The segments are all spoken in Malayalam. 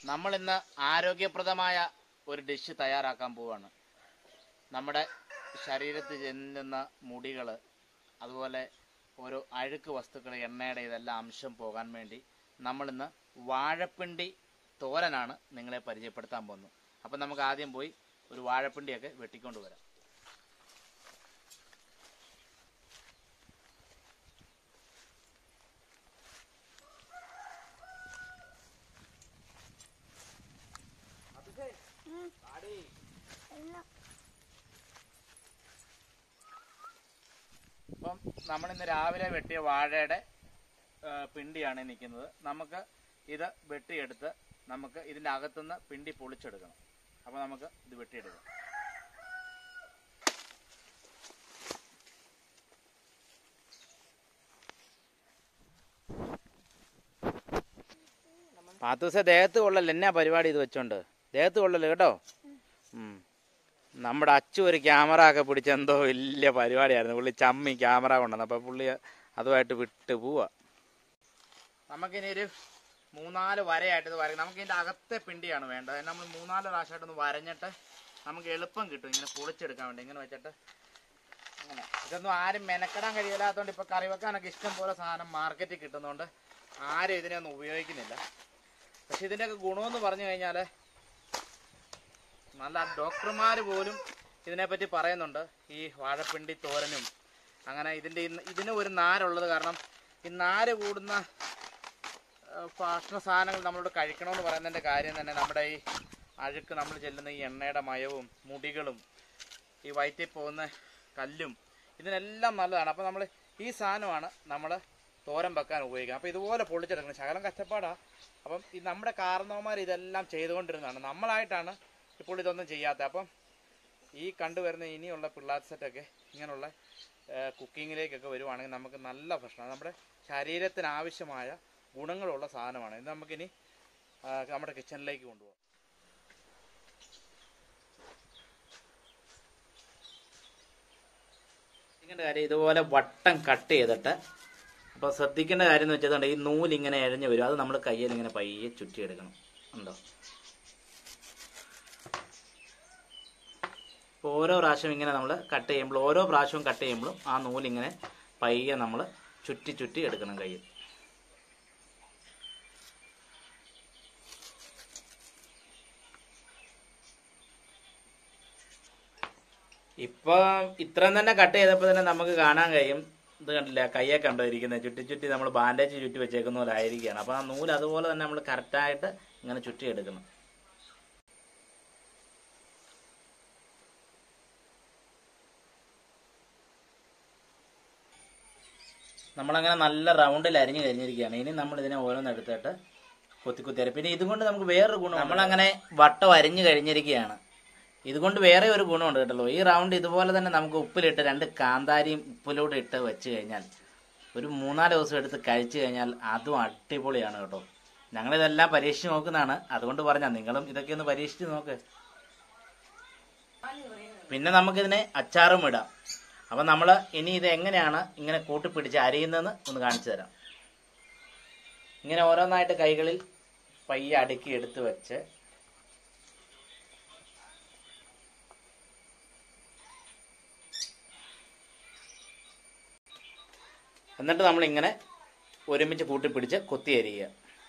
നമ്മൾ ഇന്ന് ആരോഗ്യപ്രദമായ ഒരു ഡിഷ് തയ്യാറാക്കാൻ പോവാണ് നമ്മുടെ ശരീരത്തിൽ ചെല്ലുന്ന മുടികൾ അതുപോലെ ഓരോ അഴുക്ക് വസ്തുക്കൾ എണ്ണയുടെ ഇതെല്ലാം അംശം പോകാൻ വേണ്ടി നമ്മളിന്ന് വാഴപ്പിണ്ടി തോരനാണ് നിങ്ങളെ പരിചയപ്പെടുത്താൻ പോകുന്നത് അപ്പം നമുക്ക് ആദ്യം പോയി ഒരു വാഴപ്പിണ്ടിയൊക്കെ വെട്ടിക്കൊണ്ട് വരാം അപ്പം നമ്മൾ ഇന്ന് രാവിലെ വെട്ടിയ വാഴയുടെ ആ, പിണ്ടിയാണ് ഈ നിൽക്കുന്നത് നമുക്ക് ഇത് വെട്ടിയെടുത്ത് നമുക്ക് ഇതിൻ്റെ അകത്തുനിന്ന് പിണ്ടി പൊളിച്ചെടുക്കണം അപ്പോൾ നമുക്ക് ഇത് വെട്ടിയെടുക്കാം പത്ത് ദിവസം ദേഹത്ത് കൊള്ളല്ല എന്നാ പരിപാടി ഇത് വെച്ചോണ്ട് ദേഹത്ത് കൊള്ളല്ലോ കേട്ടോ ഉം. നമ്മുടെ അച്ചു ഒരു ക്യാമറ ഒക്കെ പിടിച്ച എന്തോ വലിയ പരിപാടിയായിരുന്നു പുള്ളി ചമ്മി ക്യാമറ കൊണ്ടുവന്നു അപ്പോൾ പുള്ളി അതുമായിട്ട് വിട്ട് പോവാ നമുക്കിനി ഒരു മൂന്നാല് വരയായിട്ട് ഇത് വരയ്ക്കും നമുക്ക് ഇതിൻ്റെ അകത്തെ പിണ്ടിയാണ് വേണ്ടത് അതിന് നമ്മൾ മൂന്നാല് പ്രാവശ്യമായിട്ടൊന്ന് വരഞ്ഞിട്ട് നമുക്ക് എളുപ്പം കിട്ടും ഇങ്ങനെ പൊളിച്ചെടുക്കാൻ വേണ്ടി ഇങ്ങനെ വെച്ചിട്ട് അങ്ങനെ ഇതൊന്നും ആരും മെനക്കെടാൻ കഴിയില്ലാത്തതുകൊണ്ട് ഇപ്പോൾ കറി വെക്കാനൊക്കെ ഇഷ്ടം പോലെ സാധനം മാർക്കറ്റിൽ കിട്ടുന്നതുകൊണ്ട് ആരും ഇതിനെയൊന്നും ഉപയോഗിക്കുന്നില്ല പക്ഷെ ഇതിൻ്റെയൊക്കെ ഗുണമെന്ന് പറഞ്ഞു കഴിഞ്ഞാൽ നല്ല ഡോക്ടർമാർ പോലും ഇതിനെപ്പറ്റി പറയുന്നുണ്ട് ഈ വാഴപ്പിണ്ടി തോരനും അങ്ങനെ ഇതിൻ്റെ ഇന്ന് ഇതിന് ഒരു നാരുള്ളത് കാരണം ഈ നാര് കൂടുന്ന ആ, ഭക്ഷണ സാധനങ്ങൾ നമ്മളോട് കഴിക്കണമെന്ന് പറയുന്നതിൻ്റെ കാര്യം തന്നെ നമ്മുടെ ഈ അഴുക്ക് നമ്മൾ ചെല്ലുന്ന ഈ എണ്ണയുടെ മയവും മുടികളും ഈ വയറ്റിൽ പോകുന്ന കല്ലും ഇതിനെല്ലാം നല്ലതാണ് അപ്പോൾ നമ്മൾ ഈ സാധനമാണ് നമ്മൾ തോരൻ വെക്കാൻ ഉപയോഗിക്കുക അപ്പോൾ ഇതുപോലെ പൊളിച്ചെടുക്കണം ശകലം കഷ്ടപ്പാടാണ് അപ്പം ഈ നമ്മുടെ കാരണവന്മാർ ഇതെല്ലാം ചെയ്തുകൊണ്ടിരുന്നതാണ് നമ്മളായിട്ടാണ് ഇപ്പോൾ ഇതൊന്നും ചെയ്യാത്ത അപ്പം ഈ കണ്ടുവരുന്ന ഇനിയുള്ള പിള്ളേർ സെറ്റൊക്കെ ഇങ്ങനെയുള്ള കുക്കിങ്ങിലേക്കൊക്കെ വരുവാണെങ്കിൽ നമുക്ക് നല്ല ഭക്ഷണം നമ്മുടെ ശരീരത്തിന് ആവശ്യമായ ഗുണങ്ങളുള്ള സാധനമാണ് ഇത് നമുക്കിനി ആ, നമ്മുടെ കിച്ചണിലേക്ക് കൊണ്ടുപോകാം ശ്രദ്ധിക്കേണ്ട കാര്യം ഇതുപോലെ വട്ടം കട്ട് ചെയ്തിട്ട് അപ്പോൾ ശ്രദ്ധിക്കേണ്ട കാര്യം എന്ന് വെച്ചിട്ടുണ്ട് ഈ നൂല് ഇങ്ങനെ എഴഞ്ഞു വരും അത് നമ്മൾ കയ്യിൽ ഇങ്ങനെ പയ്യെ ചുറ്റിയെടുക്കണം ഉണ്ടോ അപ്പോൾ ഓരോ പ്രാവശ്യം ഇങ്ങനെ നമ്മൾ കട്ട് ചെയ്യുമ്പോൾ ഓരോ പ്രാവശ്യവും കട്ട് ചെയ്യുമ്പോഴും ആ നൂലിങ്ങനെ പയ്യെ നമ്മൾ ചുറ്റി ചുറ്റി എടുക്കണം കയ്യിൽ ഇപ്പൊ ഇത്രയും തന്നെ കട്ട് ചെയ്തപ്പോൾ തന്നെ നമുക്ക് കാണാൻ കഴിയും ഇത് കണ്ടില്ല കയ്യെ കണ്ടോ ഇരിക്കുന്നത് ചുറ്റി ചുറ്റി നമ്മൾ ബാൻഡേജ് ചുറ്റി വെച്ചേക്കുന്ന പോലെ ആയിരിക്കുകയാണ് അപ്പൊ ആ നൂല് അതുപോലെ തന്നെ നമ്മൾ കറക്റ്റായിട്ട് ഇങ്ങനെ ചുറ്റി എടുക്കണം നമ്മളങ്ങനെ നല്ല റൗണ്ടിൽ അരിഞ്ഞു കഴിഞ്ഞിരിക്കുകയാണ് ഇനി നമ്മൾ ഇതിനെ ഓരോന്ന് എടുത്തിട്ട് കുത്തി കുത്തി അരി പിന്നെ ഇതുകൊണ്ട് നമുക്ക് വേറൊരു ഗുണം നമ്മളങ്ങനെ വട്ടം അരിഞ്ഞു കഴിഞ്ഞിരിക്കുകയാണ് ഇതുകൊണ്ട് വേറെ ഒരു ഗുണമുണ്ട് കേട്ടല്ലോ ഈ റൗണ്ട് ഇതുപോലെ തന്നെ നമുക്ക് ഉപ്പിലിട്ട് രണ്ട് കാന്താരിയും ഉപ്പിലൂടെ ഇട്ട് വെച്ച് കഴിഞ്ഞാൽ ഒരു മൂന്നാല് ദിവസം എടുത്ത് കഴിച്ചു കഴിഞ്ഞാൽ അതും അടിപൊളിയാണ് കേട്ടോ ഞങ്ങളിതെല്ലാം പരീക്ഷിച്ച് നോക്കുന്നതാണ് അതുകൊണ്ട് പറഞ്ഞാൽ നിങ്ങളും ഇതൊക്കെ ഒന്ന് പരീക്ഷിച്ച് നോക്ക് പിന്നെ നമുക്കിതിനെ അച്ചാറും ഇടാം അപ്പൊ നമ്മൾ ഇനി ഇത് എങ്ങനെയാണ് ഇങ്ങനെ കൂട്ടിപ്പിടിച്ച് അരിയുന്നതെന്ന് ഒന്ന് കാണിച്ചു തരാം ഇങ്ങനെ ഓരോന്നായിട്ട് കൈകളിൽ പയ്യെ അടുക്കി എടുത്ത് വെച്ച് എന്നിട്ട് നമ്മൾ ഇങ്ങനെ ഒരുമിച്ച് കൂട്ടിപ്പിടിച്ച് കൊത്തി അരിയുക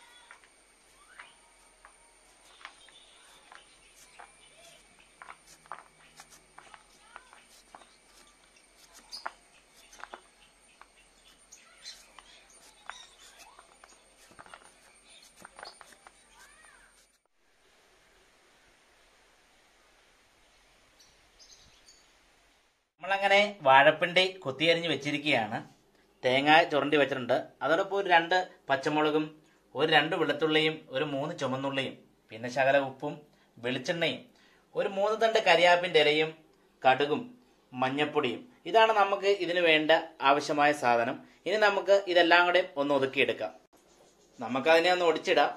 നമ്മളങ്ങനെ വാഴപ്പിണ്ടി കൊത്തിയരിഞ്ഞ് വെച്ചിരിക്കുകയാണ് തേങ്ങ ചുരണ്ടി വെച്ചിട്ടുണ്ട് അതോടൊപ്പം ഒരു രണ്ട് പച്ചമുളകും ഒരു രണ്ട് വെളുത്തുള്ളിയും ഒരു മൂന്ന് ചുമന്നുള്ളിയും പിന്നെ ശകല ഉപ്പും വെളിച്ചെണ്ണയും ഒരു മൂന്ന് തണ്ട് കരിയാപ്പിൻ്റെ ഇലയും കടുകും മഞ്ഞപ്പൊടിയും ഇതാണ് നമുക്ക് ഇതിന് വേണ്ട ആവശ്യമായ സാധനം ഇനി നമുക്ക് ഇതെല്ലാം കൂടെ ഒന്ന് ഒതുക്കിയെടുക്കാം നമുക്കതിനെ ഒന്ന് ഒടിച്ചിടാം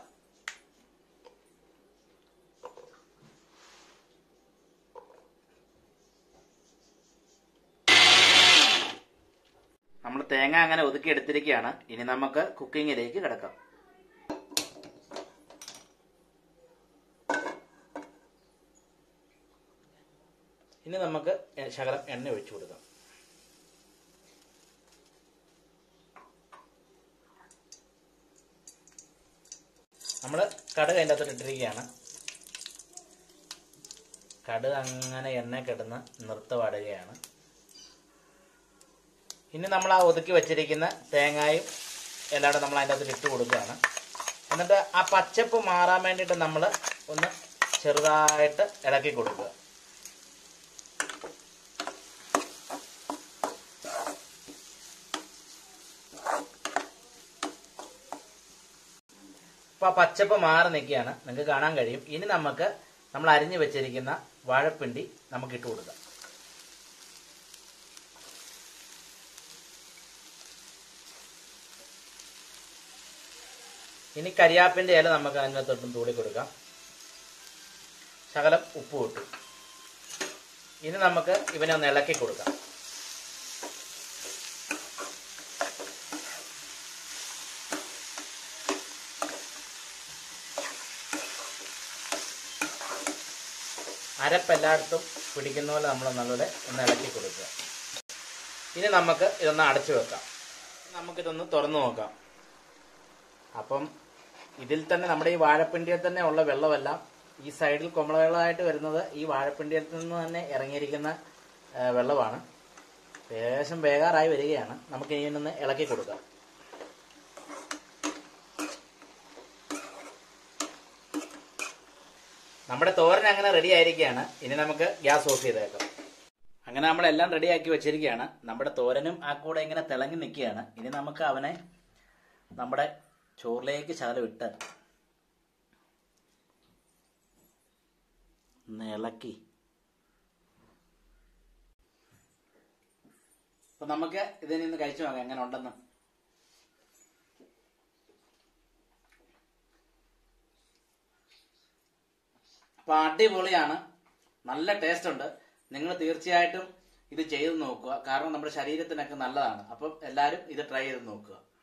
നമ്മൾ തേങ്ങ അങ്ങനെ ഒതുക്കി എടുത്തിരിക്കുകയാണ് ഇനി നമുക്ക് കുക്കിങ്ങിലേക്ക് കിടക്കാം ഇനി നമുക്ക് എ- ശകലം എണ്ണ ഒഴിച്ചു കൊടുക്കാം നമ്മൾ കടുക് അതിൻ്റെ അകത്തോട്ട് ഇട്ടിരിക്കുകയാണ് കടുക് അങ്ങനെ എണ്ണ കിടന്ന് നിർത്തപാടുകയാണ് ഇനി നമ്മൾ ആ ഒതുക്കി വെച്ചിരിക്കുന്ന തേങ്ങായും എല്ലാം കൂടെ നമ്മൾ അതിൻ്റെ അകത്ത് ഇട്ട് കൊടുക്കുകയാണ് എന്നിട്ട് ആ പച്ചപ്പ് മാറാൻ വേണ്ടിയിട്ട് നമ്മൾ ഒന്ന് ചെറുതായിട്ട് ഇളക്കി കൊടുക്കുക ഇപ്പൊ ആ പച്ചപ്പ് മാറി നിൽക്കുകയാണ് നിങ്ങൾക്ക് കാണാൻ കഴിയും ഇനി നമുക്ക് നമ്മൾ അരിഞ്ഞു വെച്ചിരിക്കുന്ന വാഴപ്പിണ്ടി നമുക്ക് ഇട്ട് കൊടുക്കാം ഇനി കരിയാപ്പിന്റെ ഇല നമുക്ക് അതിനകത്തോട്ടും തൂളി കൊടുക്കാം ശകലം ഉപ്പ് ഇട്ടു ഇനി നമുക്ക് ഇവനെ ഒന്ന് ഇളക്കി കൊടുക്കാം അരപ്പ് എല്ലായിടത്തും പിടിക്കുന്ന പോലെ നമ്മൾ നല്ലപോലെ ഒന്ന് ഇളക്കി കൊടുക്കുക ഇനി നമുക്ക് ഇതൊന്ന് അടച്ചു വെക്കാം നമുക്കിതൊന്ന് തുറന്നു നോക്കാം അപ്പം ഇതിൽ തന്നെ നമ്മുടെ ഈ വാഴപ്പിണ്ടിയിൽ തന്നെ ഉള്ള വെള്ളമെല്ലാം ഈ സൈഡിൽ കുമ്പളകളായിട്ട് വരുന്നത് ഈ വാഴപ്പിണ്ടിയിൽ നിന്ന് തന്നെ ഇറങ്ങിയിരിക്കുന്ന ആ, വെള്ളമാണ് ഏകദേശം വേകാറായി വരികയാണ് നമുക്ക് ഇതിനൊന്ന് ഇളക്കി കൊടുക്കാം നമ്മുടെ തോരൻ അങ്ങനെ റെഡി ആയിരിക്കുകയാണ് ഇനി നമുക്ക് ഗ്യാസ് ഓഫ് ചെയ്തേക്കാം അങ്ങനെ നമ്മളെല്ലാം റെഡിയാക്കി വെച്ചിരിക്കുകയാണ് നമ്മുടെ തോരനും ആ കൂടെ ഇങ്ങനെ തിളങ്ങി നിൽക്കുകയാണ് ഇനി നമുക്ക് അവനെ നമ്മുടെ ചോറിലേക്ക് ശകലം ഇട്ട് ഒന്ന് ഇളക്കി അപ്പൊ നമുക്ക് ഇതിൽ നിന്ന് കഴിച്ചു നോക്കാം എങ്ങനെ ഉണ്ടെന്ന് അപ്പൊ അടിപൊളിയാണ് നല്ല ടേസ്റ്റ് ഉണ്ട് നിങ്ങൾ തീർച്ചയായിട്ടും ഇത് ചെയ്ത് നോക്കുക കാരണം നമ്മുടെ ശരീരത്തിനൊക്കെ നല്ലതാണ് അപ്പം എല്ലാവരും ഇത് ട്രൈ ചെയ്ത് നോക്കുക